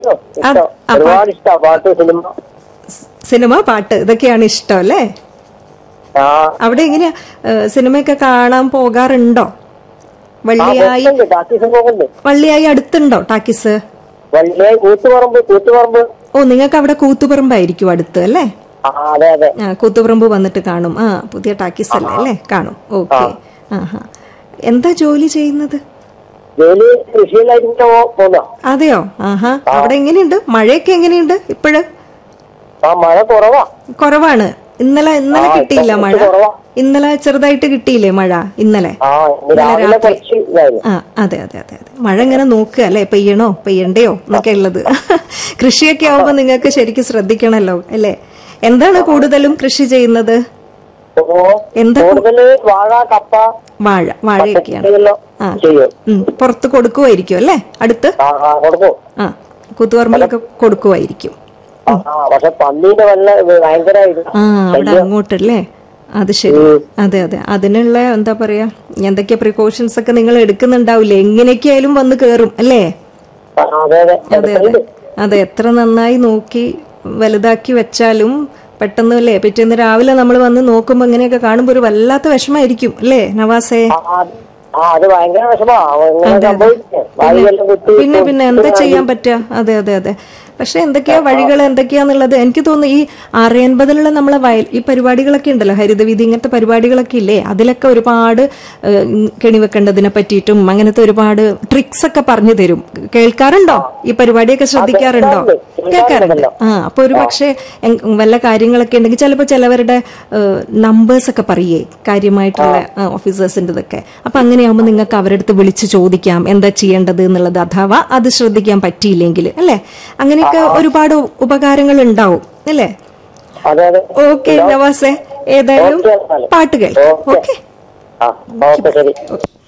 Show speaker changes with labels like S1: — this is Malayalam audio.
S1: ഇഷ്ടം
S2: ആ,
S1: ഒരുപാട് ഇഷ്ടാ പാട്ട് സിനിമ
S2: സിനിമ പാട്ട് ഇതൊക്കെയാണ് ഇഷ്ടം അല്ലേ
S1: ആ
S2: അവിടെ എങ്ങനെയാ ഏ, സിനിമയൊക്കെ കാണാൻ പോകാറുണ്ടോ വള്ളിയായി
S1: ഉണ്ട് ടാക്കീസ് പോകുന്നുണ്ട്
S2: വള്ളിയായി അടുത്തുണ്ടോ ടാക്കിസ്
S1: വലിയ കൂത്തുപറമ്പ് കൂത്തുപറമ്പ്
S2: ഓ നിങ്ങൾക്ക് അവിടെ കൂത്തുപറമ്പായിരിക്കും അടുത്ത് അല്ലേ
S1: ആ അതെ അതെ
S2: ആ കൂത്തുപറമ്പ് വന്നിട്ട് കാണും ആ പുതിയ ടാക്കീസ് അല്ലേ അല്ലേ കാണും ഓക്കെ ആഹാ എന്താ ജോലി ചെയ്യുന്നത്
S1: ജോലി കൃഷിയിലായിട്ട് പോന്ന
S2: അതെയോ ആഹാ അവിടെ എങ്ങനെയുണ്ട് മഴയൊക്കെ എങ്ങനെയുണ്ട് ഇപ്പോഴ്
S1: ആ മഴ കുറവാ
S2: കുറവാണ് ഇന്നലെ ഇന്നലെ
S1: ആ,
S2: കിട്ടിയില്ല
S1: ഇപ്പൊ
S2: മഴ
S1: കുറവാ.
S2: ഇന്നലെ ചെറുതായിട്ട് കിട്ടിയില്ലേ മഴ ഇന്നലെ
S1: ആ ഇന്ന് രാവിലെ
S2: രാത്രി.
S1: കുറച്ച് ഇതായിരുന്നു
S2: ആ അതെ അതെ അതെ അതെ മഴ ഇങ്ങനെ നോക്കുക അല്ലേ പെയ്യണോ പെയ്യണ്ടയോ എന്നൊക്കെ ഉള്ളത് കൃഷിയൊക്കെ ആവുമ്പോ നിങ്ങൾക്ക് ശരിക്കും ശ്രദ്ധിക്കണല്ലോ അല്ലേ എന്താണ് കൂടുതലും കൃഷി ചെയ്യുന്നത്
S1: ഓ
S2: എന്താ
S1: കൂടുതല് വാഴ കപ്പ
S2: വാഴ വാഴയൊക്കെയാണ്
S1: ഇതെല്ലാം
S2: ആ.
S1: ചെയ്യും
S2: ഉം, പുറത്ത് കൊടുക്കുമായിരിക്കും അല്ലേ അടുത്ത്
S1: ആ ആ കൊടുക്കും
S2: ആ കുത്തുപറമ്പിലൊക്കെ കൊടുക്കുമായിരിക്കും
S1: ആ ആ, പക്ഷെ പന്നീന്റെ വല്ല ഭയങ്കരമായിട്ട്
S2: ആ അവിടെ അങ്ങോട്ടല്ലേ അത് ശരി അതെ അതെ അതിനുള്ള എന്താ പറയാ എന്തൊക്കെ പ്രിക്കോഷൻസ് ഒക്കെ നിങ്ങൾ എടുക്കുന്നുണ്ടാവില്ലേ എങ്ങനെയൊക്കെയായാലും വന്ന് കേറും അല്ലേ
S1: ആ, അതെ അതെ
S2: അതെ അതെ അതെ എത്ര നന്നായി നോക്കി വലുതാക്കി വെച്ചാലും പെട്ടെന്ന് അല്ലേ പിറ്റേന്ന് രാവിലെ നമ്മൾ വന്ന് നോക്കുമ്പോ ഇങ്ങനെയൊക്കെ കാണുമ്പോ ഒരു വല്ലാത്ത വിഷമായിരിക്കും അല്ലേ നവാസേ
S1: ആ, ആ, ആ അത് ഭയങ്കര വിഷമാ ഇങ്ങനെ സംഭവിച്ചേ വായുവെല്ലാം കുത്തി
S2: പിന്നെ പിന്നെ എന്താ ചെയ്യാൻ പറ്റുക അതെ അതെ അതെ പക്ഷെ എന്തൊക്കെയാ വഴികൾ എന്തൊക്കെയാന്നുള്ളത് എനിക്ക് തോന്നുന്നു ഈ ആറയൻപതിലുള്ള നമ്മളെ വയൽ ഈ പരിപാടികളൊക്കെ ഉണ്ടല്ലോ ഹരിതവീതി ഇങ്ങനത്തെ പരിപാടികളൊക്കെ ഇല്ലേ അതിലൊക്കെ ഒരുപാട് ഏഹ്, കെണി വെക്കേണ്ടതിനെ പറ്റിയിട്ടും അങ്ങനത്തെ ഒരുപാട് ട്രിക്സ് ഒക്കെ പറഞ്ഞു തരും കേൾക്കാറുണ്ടോ ഈ പരിപാടിയൊക്കെ ശ്രദ്ധിക്കാറുണ്ടോ കേൾക്കാറുണ്ട് ആ അപ്പൊ ഒരു പക്ഷേ എങ്- വല്ല കാര്യങ്ങളൊക്കെ ഉണ്ടെങ്കിൽ ചിലപ്പോൾ ചിലവരുടെ നമ്പേഴ്സ് ഒക്കെ പറയേ കാര്യമായിട്ടുള്ള ഓഫീസേഴ്സിൻ്റെ ഇതൊക്കെ അപ്പൊ അങ്ങനെയാകുമ്പോൾ നിങ്ങൾക്ക് അവരുടെ അടുത്ത് വിളിച്ച് ചോദിക്കാം എന്താ ചെയ്യേണ്ടത് എന്നുള്ളത് അഥവാ അത് ശ്രദ്ധിക്കാൻ പറ്റിയില്ലെങ്കിൽ അല്ലേ അങ്ങനെയൊക്കെ ഒരുപാട് ഉപകാരങ്ങൾ ഉണ്ടാവും അല്ലേ
S1: അതെ അതെ
S2: ഓക്കെ നവാസെ ഏതായാലും
S1: ഓക്കെ, എന്നാല്.
S2: പാട്ട് കേൾക്കാം
S1: ഓക്കെ.
S2: ഓക്കെ
S1: ആ ഓക്കെ ശരി